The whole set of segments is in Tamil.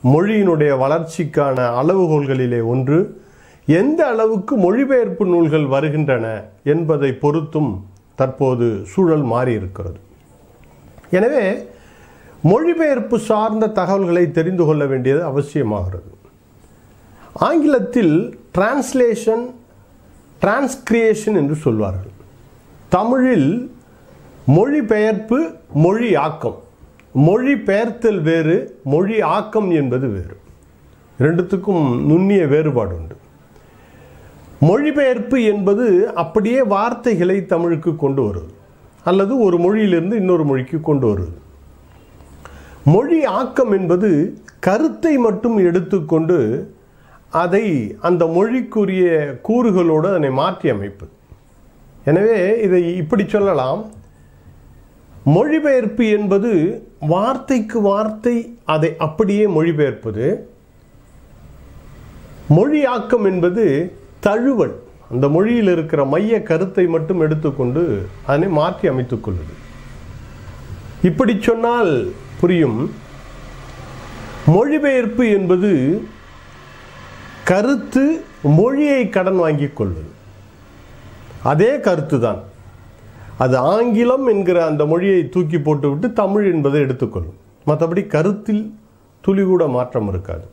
மொழியினுடைய வளர்ச்சிக்கான அளவுகோல்களிலே ஒன்று எந்த அளவுக்கு மொழிபெயர்ப்பு நூல்கள் வருகின்றன என்பதை பொறுத்தும் தற்போது சூழல் மாறி இருக்கிறது எனவே மொழிபெயர்ப்பு சார்ந்த தகவல்களை தெரிந்து கொள்ள வேண்டியது அவசியமாகிறது ஆங்கிலத்தில் டிரான்ஸ்லேஷன் டிரான்ஸ்கிரியேஷன் என்று சொல்வார்கள் தமிழில் மொழிபெயர்ப்பு மொழி ஆக்கம் மொழி பெயர்த்தல் வேறு மொழி ஆக்கம் என்பது வேறு இரண்டுத்துக்கும் நுண்ணிய வேறுபாடு உண்டு மொழிபெயர்ப்பு என்பது அப்படியே வார்த்தைகளை தமிழுக்கு கொண்டு வருவது அல்லது ஒரு மொழியிலிருந்து இன்னொரு மொழிக்கு கொண்டு வருவது மொழி ஆக்கம் என்பது கருத்தை மட்டும் எடுத்துக்கொண்டு அதை அந்த மொழிக்குரிய கூறுகளோடு அதனை மாற்றி அமைப்பது எனவே இதை இப்படி சொல்லலாம் மொழிபெயர்ப்பு என்பது வார்த்தைக்கு வார்த்தை அதை அப்படியே மொழிபெயர்ப்பது மொழியாக்கம் என்பது தழுவல் அந்த மொழியில் இருக்கிற மைய கருத்தை மட்டும் எடுத்துக்கொண்டு அதனை மாற்றி அமைத்துக் கொள்வது இப்படி சொன்னால் புரியும் மொழிபெயர்ப்பு என்பது கருத்து மொழியை கடன் வாங்கிக் கொள்வது அதே கருத்து தான் அது ஆங்கிலம் என்கிற அந்த மொழியை தூக்கி போட்டுவிட்டு தமிழ் என்பதை எடுத்துக்கொள்ளும் மற்றபடி கருத்தில் துளி கூட மாற்றம் இருக்காது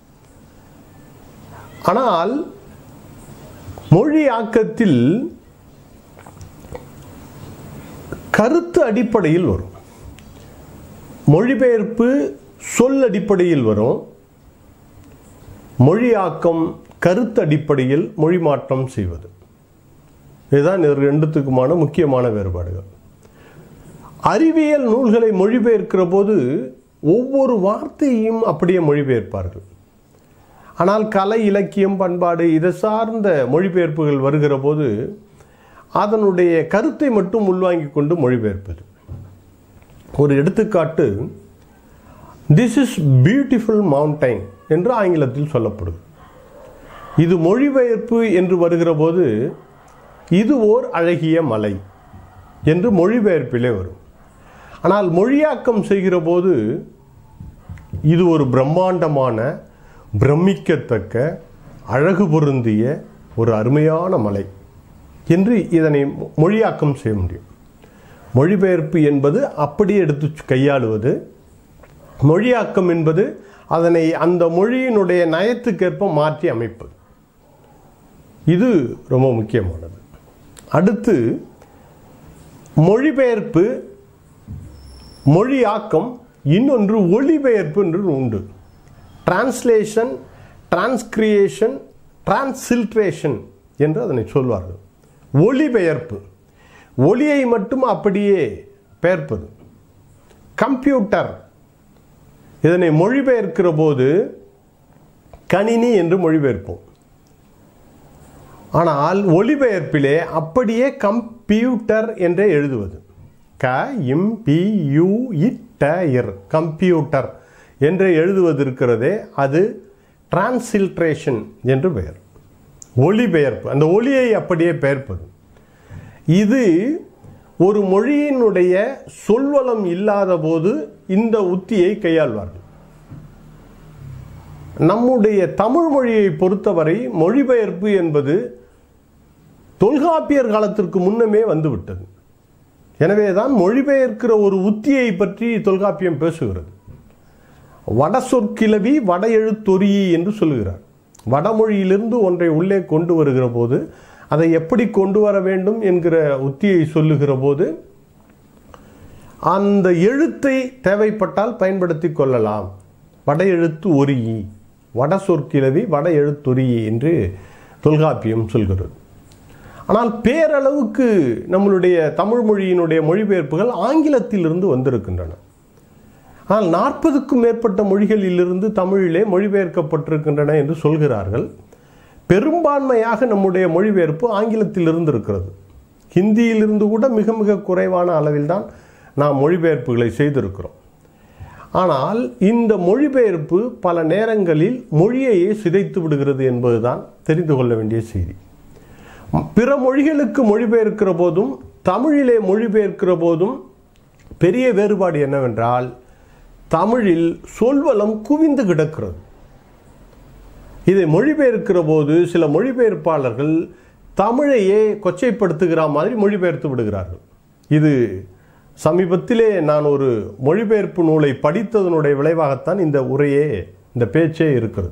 ஆனால் மொழி ஆக்கத்தில் கருத்து அடிப்படையில் வரும் மொழிபெயர்ப்பு சொல் அடிப்படையில் வரும் மொழியாக்கம் கருத்து அடிப்படையில் மொழி மாற்றம் செய்வது இதுதான் இது ரெண்டுத்துக்குமான முக்கியமான வேறுபாடுகள் அறிவியல் நூல்களை மொழிபெயர்க்கிற போது ஒவ்வொரு வார்த்தையையும் அப்படியே மொழிபெயர்ப்பார்கள் ஆனால் கலை இலக்கியம் பண்பாடு இதை சார்ந்த மொழிபெயர்ப்புகள் வருகிற போது அதனுடைய கருத்தை மட்டும் உள்வாங்கிக் கொண்டு மொழிபெயர்ப்பது ஒரு எடுத்துக்காட்டு திஸ் இஸ் பியூட்டிஃபுல் மவுண்டைன் என்று ஆங்கிலத்தில் சொல்லப்படுது இது மொழிபெயர்ப்பு என்று வருகிற போது இது ஓர் அழகிய மலை என்று மொழிபெயர்ப்பிலே வரும் ஆனால் மொழியாக்கம் செய்கிற போது இது ஒரு பிரம்மாண்டமான பிரமிக்கத்தக்க அழகு பொருந்திய ஒரு அருமையான மலை என்று இதனை மொழியாக்கம் செய்ய முடியும் மொழிபெயர்ப்பு என்பது அப்படியே எடுத்து கையாளுவது மொழியாக்கம் என்பது அதனை அந்த மொழியினுடைய நயத்துக்கேற்ப மாற்றி அமைப்பது இது ரொம்ப முக்கியமானது அடுத்து மொழிபெயர்ப்பு மொழியாக்கம் இன்னொன்று ஒளிபெயர்ப்பு என்று உண்டு டிரான்ஸ்லேஷன் டிரான்ஸ்கிரியேஷன் டிரான்சில்ட்ரேஷன் என்று அதனை சொல்வார்கள் ஒளிபெயர்ப்பு ஒளியை மட்டும் அப்படியே பெயர்ப்பது கம்ப்யூட்டர் இதனை மொழிபெயர்க்கிற போது கணினி என்று மொழிபெயர்ப்போம் ஆனால் ஒளிபெயர்ப்பிலே அப்படியே கம்ப்யூட்டர் என்றே எழுதுவது க இம் பி யூ இட்ட இர் கம்ப்யூட்டர் என்று எழுதுவது இருக்கிறதே அது டிரான்சில்ட்ரேஷன் என்று பெயர் ஒளிபெயர்ப்பு அந்த ஒளியை அப்படியே பெயர்ப்பது இது ஒரு மொழியினுடைய சொல்வளம் இல்லாத போது இந்த உத்தியை கையாள்வார்கள் நம்முடைய தமிழ் மொழியை பொறுத்தவரை மொழிபெயர்ப்பு என்பது தொல்காப்பியர் காலத்திற்கு முன்னமே வந்துவிட்டது எனவேதான் மொழிபெயர்க்கிற ஒரு உத்தியை பற்றி தொல்காப்பியம் பேசுகிறது வட சொற்கிழவி வட எழுத்தொரியி என்று சொல்லுகிறார் வடமொழியிலிருந்து ஒன்றை உள்ளே கொண்டு வருகிற போது அதை எப்படி கொண்டு வர வேண்டும் என்கிற உத்தியை சொல்லுகிற போது அந்த எழுத்தை தேவைப்பட்டால் பயன்படுத்தி கொள்ளலாம் வட எழுத்து ஒரியி வட சொற்கிழவி வட எழுத்தொரியி என்று தொல்காப்பியம் சொல்கிறது ஆனால் பேரளவுக்கு நம்மளுடைய தமிழ் மொழியினுடைய மொழிபெயர்ப்புகள் ஆங்கிலத்திலிருந்து வந்திருக்கின்றன ஆனால் நாற்பதுக்கும் மேற்பட்ட மொழிகளிலிருந்து தமிழிலே மொழிபெயர்க்கப்பட்டிருக்கின்றன என்று சொல்கிறார்கள் பெரும்பான்மையாக நம்முடைய மொழிபெயர்ப்பு ஆங்கிலத்திலிருந்து இருக்கிறது ஹிந்தியிலிருந்து கூட மிக மிக குறைவான அளவில்தான் நாம் மொழிபெயர்ப்புகளை செய்திருக்கிறோம் ஆனால் இந்த மொழிபெயர்ப்பு பல நேரங்களில் மொழியையே சிதைத்து விடுகிறது என்பதுதான் தெரிந்து கொள்ள வேண்டிய செய்தி பிற மொழிகளுக்கு மொழிபெயர்க்கிற போதும் தமிழிலே மொழிபெயர்க்கிற போதும் பெரிய வேறுபாடு என்னவென்றால் தமிழில் சொல்வளம் குவிந்து கிடக்கிறது இதை மொழிபெயர்க்கிற போது சில மொழிபெயர்ப்பாளர்கள் தமிழையே கொச்சைப்படுத்துகிற மாதிரி மொழிபெயர்த்து விடுகிறார்கள் இது சமீபத்திலே நான் ஒரு மொழிபெயர்ப்பு நூலை படித்ததனுடைய விளைவாகத்தான் இந்த உரையே இந்த பேச்சே இருக்கிறது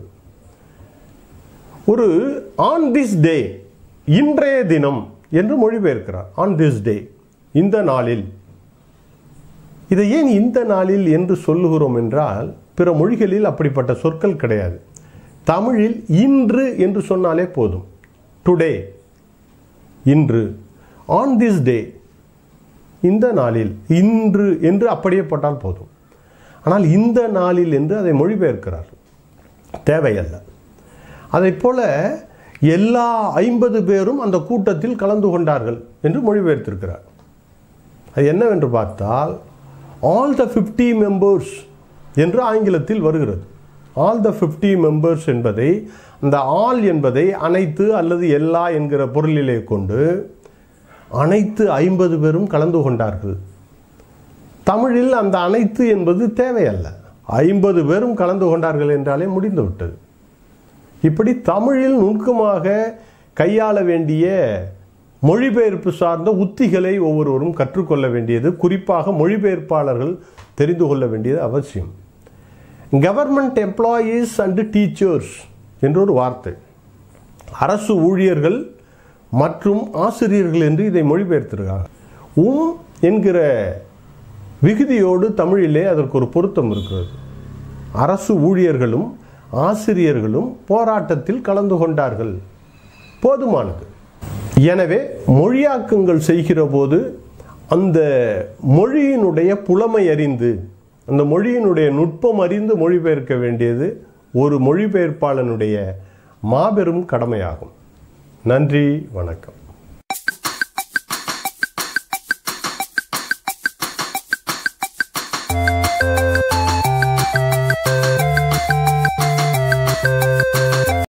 ஒரு ஆன் திஸ் டே இன்றைய தினம் என்று மொழிபெயர்க்கிறார் ஆன் திஸ் டே இந்த நாளில் இதை ஏன் இந்த நாளில் என்று சொல்லுகிறோம் என்றால் பிற மொழிகளில் அப்படிப்பட்ட சொற்கள் கிடையாது தமிழில் இன்று என்று சொன்னாலே போதும் டுடே இன்று ஆன் திஸ் டே இந்த நாளில் இன்று என்று அப்படியே போட்டால் போதும் ஆனால் இந்த நாளில் என்று அதை மொழிபெயர்க்கிறார் தேவையல்ல அதை போல எல்லா ஐம்பது பேரும் அந்த கூட்டத்தில் கலந்து கொண்டார்கள் என்று மொழிபெயர்த்திருக்கிறார் அது என்னவென்று பார்த்தால் ஆல் த ஃபிஃப்டி மெம்பர்ஸ் என்று ஆங்கிலத்தில் வருகிறது ஆல் த ஃபிஃப்டி மெம்பர்ஸ் என்பதை அந்த ஆல் என்பதை அனைத்து அல்லது எல்லா என்கிற பொருளிலே கொண்டு அனைத்து ஐம்பது பேரும் கலந்து கொண்டார்கள் தமிழில் அந்த அனைத்து என்பது தேவையல்ல ஐம்பது பேரும் கலந்து கொண்டார்கள் என்றாலே முடிந்து விட்டது இப்படி தமிழில் நுணுக்கமாக கையாள வேண்டிய மொழிபெயர்ப்பு சார்ந்த உத்திகளை ஒவ்வொருவரும் கற்றுக்கொள்ள வேண்டியது குறிப்பாக மொழிபெயர்ப்பாளர்கள் தெரிந்து கொள்ள வேண்டியது அவசியம் கவர்மெண்ட் எம்ப்ளாயீஸ் அண்டு டீச்சர்ஸ் என்ற ஒரு வார்த்தை அரசு ஊழியர்கள் மற்றும் ஆசிரியர்கள் என்று இதை மொழிபெயர்த்திருக்காங்க உம் என்கிற விகுதியோடு தமிழிலே அதற்கு ஒரு பொருத்தம் இருக்கிறது அரசு ஊழியர்களும் ஆசிரியர்களும் போராட்டத்தில் கலந்து கொண்டார்கள் போதுமானது எனவே மொழியாக்கங்கள் செய்கிற போது அந்த மொழியினுடைய புலமை அறிந்து அந்த மொழியினுடைய நுட்பம் அறிந்து மொழிபெயர்க்க வேண்டியது ஒரு மொழிபெயர்ப்பாளனுடைய மாபெரும் கடமையாகும் நன்றி வணக்கம்